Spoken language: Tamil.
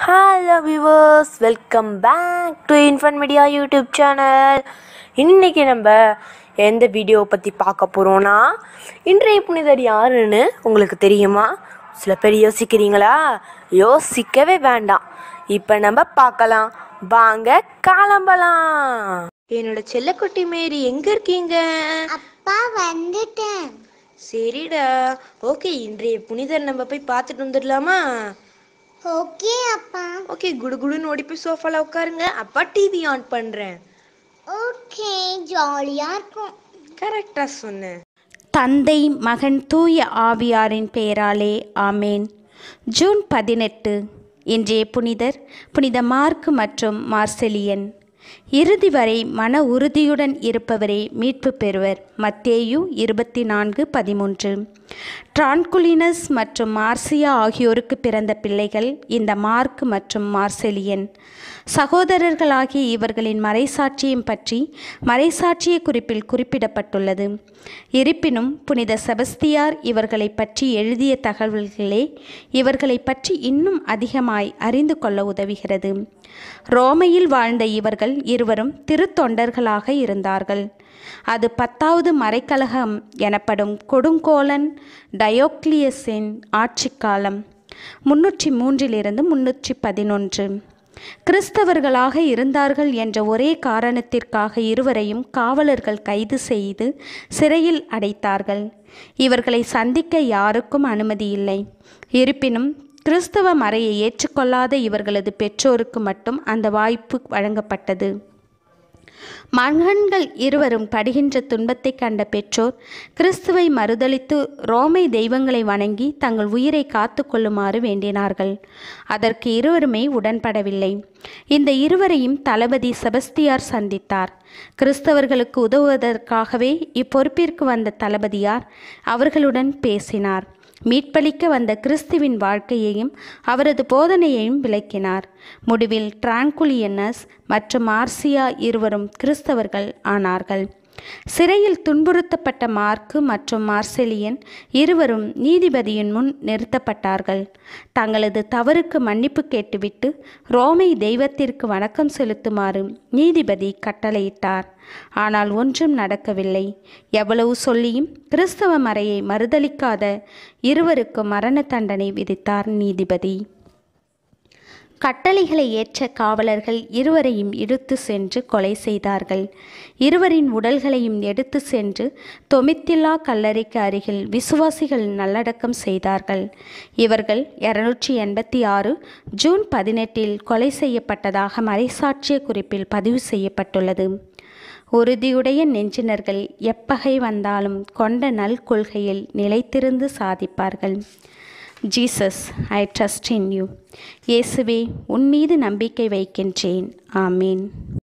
hello viewers welcome back to Infun media YouTube channel இன்றைக்கி நம்ம எந்த வீடியோவை பற்றி பார்க்க போகிறோன்னா இன்றைய புனிதர் யாருன்னு உங்களுக்கு தெரியுமா சில பேர் யோசிக்கிறீங்களா யோசிக்கவே வேண்டாம் இப்போ நம்ம பார்க்கலாம் வாங்க கிளம்பலாம் என்னோட செல்லக்குட்டி மேரி எங்கே இருக்கீங்க அப்பா வந்துட்டேன் சரிடா ஓகே இன்றைய புனிதர் நம்ம போய் பார்த்துட்டு வந்துடலாமா ஓகே அப்பா ஓகே குடுகுடுன்னு ஓடி போய் சோஃபால உட்காருங்க அப்பா டிவி ஆன் பண்றேன் ஓகே ஜாலியா இருக்கும் கரெக்டா சொன்னேன் தந்தை மகன் தூய ஆவியாரின் பெயராலே ஆமேன் ஜூன் பதினெட்டு இன்றைய புனிதர் புனித மார்க் மற்றும் மார்செலியன் இறுதி வரை மன உறுதியுடன் இருப்பவரே மீட்பு பெறுவர் மத்தேயு இருபத்தி நான்கு பதிமூன்று டிரான்குலினஸ் மற்றும் மார்சியா ஆகியோருக்கு பிறந்த பிள்ளைகள் இந்த மார்க் மற்றும் மார்செலியன் சகோதரர்களாகிய இவர்களின் மறைசாட்சியம் பற்றி மறைசாட்சிய குறிப்பில் குறிப்பிடப்பட்டுள்ளது இருப்பினும் புனித செபஸ்தியார் இவர்களை பற்றி எழுதிய தகவல்களே இவர்களை பற்றி இன்னும் அதிகமாய் அறிந்து கொள்ள உதவுகிறது ரோமையில் வாழ்ந்த இவர்கள் இருவரும் திருத்தொண்டர்களாக இருந்தார்கள் அது பத்தாவது மறைக்கழகம் எனப்படும் கொடுங்கோலன் டயோக்ளியஸின் ஆட்சி காலம் முன்னூற்றி மூன்றிலிருந்து முன்னூற்றி பதினொன்று கிறிஸ்தவர்களாக இருந்தார்கள் என்ற ஒரே காரணத்திற்காக இருவரையும் காவலர்கள் கைது செய்து சிறையில் அடைத்தார்கள் இவர்களை சந்திக்க யாருக்கும் அனுமதி இல்லை இருப்பினும் கிறிஸ்தவ மறையை ஏற்றுக்கொள்ளாத இவர்களது பெற்றோருக்கு மட்டும் அந்த வாய்ப்பு வழங்கப்பட்டது மகன்கள் இருவரும் படுகின்ற துன்பத்தை கண்ட பெற்றோர் கிறிஸ்துவை மறுதளித்து ரோமை தெய்வங்களை வணங்கி தங்கள் உயிரை காத்து கொள்ளுமாறு வேண்டினார்கள் அதற்கு இருவருமே உடன்படவில்லை இந்த இருவரையும் தளபதி செபஸ்தியார் சந்தித்தார் கிறிஸ்தவர்களுக்கு உதவுவதற்காகவே இப்பொறுப்பிற்கு வந்த தளபதியார் அவர்களுடன் பேசினார் மீட்பளிக்க வந்த கிறிஸ்துவின் வாழ்க்கையையும் அவரது போதனையையும் விளக்கினார் முடிவில் டிராங்குலியனஸ் மற்றும் மார்சியா இருவரும் கிறிஸ்தவர்கள் ஆனார்கள் சிறையில் துன்புறுத்தப்பட்ட மார்க்கு மற்றும் மார்செலியன் இருவரும் நீதிபதியின் முன் நிறுத்தப்பட்டார்கள் தங்களது தவறுக்கு மன்னிப்பு கேட்டுவிட்டு ரோமை தெய்வத்திற்கு வணக்கம் செலுத்துமாறு நீதிபதி கட்டளையிட்டார் ஆனால் ஒன்றும் நடக்கவில்லை எவ்வளவு சொல்லியும் கிறிஸ்தவ மறையை மறுதளிக்காத இருவருக்கு மரண தண்டனை விதித்தார் நீதிபதி கட்டளைகளை ஏற்ற காவலர்கள் இருவரையும் இழுத்து சென்று கொலை செய்தார்கள் இருவரின் உடல்களையும் எடுத்து சென்று தொமித்தில்லா கல்லறைக்கு அருகில் விசுவாசிகள் நல்லடக்கம் செய்தார்கள் இவர்கள் இருநூற்றி எண்பத்தி ஆறு ஜூன் பதினெட்டில் கொலை செய்யப்பட்டதாக மறைசாட்சிய குறிப்பில் பதிவு செய்யப்பட்டுள்ளது உறுதியுடைய நெஞ்சினர்கள் எப்பகை வந்தாலும் கொண்ட நல் கொள்கையில் நிலைத்திருந்து சாதிப்பார்கள் Jesus I trust in you இயேசுவே உன் மீது நம்பிக்கை வைக்கின்றேன் ஆமீன்